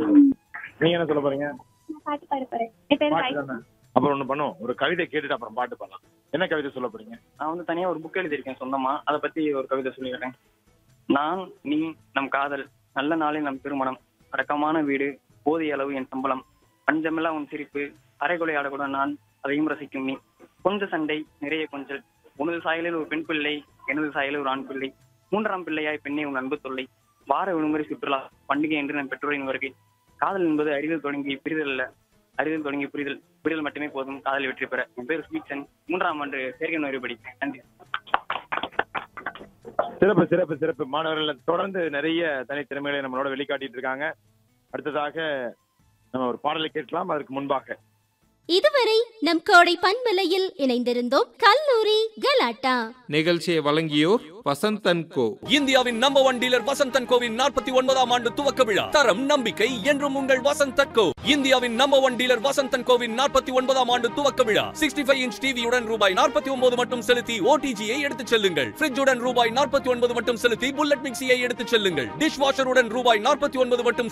நீங்க என்ன சொல்ல போறீங்க நான் பாட்டு பாட போறேன் என் பேர் பாட்டு தானே அப்புறம் ஒண்ணு பண்ணுவோம் ஒரு கவிதை கேட்டுட்டு அப்புறம் பாட்டு பாடலாம் என்ன கவிதை சொல்ல போறீங்க நான் வந்து தனியா ஒரு புக் எழுதியிருக்கேன் சொந்தமா அதை பத்தி ஒரு கவிதை சொல்லிடுறேன் நான் நீ நம் காதல் நல்ல நாளில் நம் திருமணம் அடக்கமான வீடு போதிய அளவு என் சம்பளம் பஞ்சமெல்லாம் உன் சிரிப்பு அரைகுலை ஆடக்கூட நான் அதையும் ரசிக்கும் நீ கொஞ்ச சண்டை நிறைய கொஞ்சல் உனது சாயலில் ஒரு பெண் பிள்ளை எனது சாயலில் ஒரு ஆண் பிள்ளை மூன்றாம் பிள்ளையாய் பெண்ணே உன் அன்பு தொல்லை வார விடுமுறை சுற்றுலா பண்டிகை என்று நம் பெற்றோரின் வருகை காதல் என்பது அறிதல் தொடங்கி பிரிதல் அல்ல அறிதல் தொடங்கி புரிதல் புரிதல் மட்டுமே போதும் காதல் வெற்றி பெற என் பேர் ஸ்வீட்சன் மூன்றாம் ஆண்டு சேர்க்கை நோய் படிக்கிறேன் நன்றி சிறப்பு சிறப்பு சிறப்பு மாணவர்கள் தொடர்ந்து நிறைய தனித்திறமைகளை நம்மளோட வெளிக்காட்டிட்டு இருக்காங்க அடுத்ததாக நம்ம ஒரு பாடலை கேட்கலாம் அதற்கு முன்பாக இதுவரை நம் கோடை பண்பலையில் இணைந்திருந்தோம் கல்லூரி கலாட்டா நிகழ்ச்சியை வழங்கியோர் வசந்தன் கோ இந்தியாவின் நம்பர் ஒன் டீலர் வசந்தன் கோவின் நாற்பத்தி ஒன்பதாம் ஆண்டு துவக்க விழா தரம் நம்பிக்கை என்றும் உங்கள் வசந்தன் கோ இந்தியாவின் நம்பர் ஒன் டீலர் வசந்தன் கோவின் நாற்பத்தி ஒன்பதாம் ஆண்டு துவக்க விழா சிக்ஸ்டி ஃபைவ் இன்ச் டிவியுடன் ரூபாய் நாற்பத்தி ஒன்பது மட்டும் செலுத்தி ஓடிஜியை எடுத்துச் செல்லுங்கள் ஃப்ரிட்ஜுடன் ரூபாய் நாற்பத்தி ஒன்பது மட்டும் செலுத்தி புல்லட் மிக்சியை எடுத்துச் செல்லுங்கள் டிஷ் வாஷருடன் ரூபாய் நாற்பத்தி ஒன்பது மட்டும்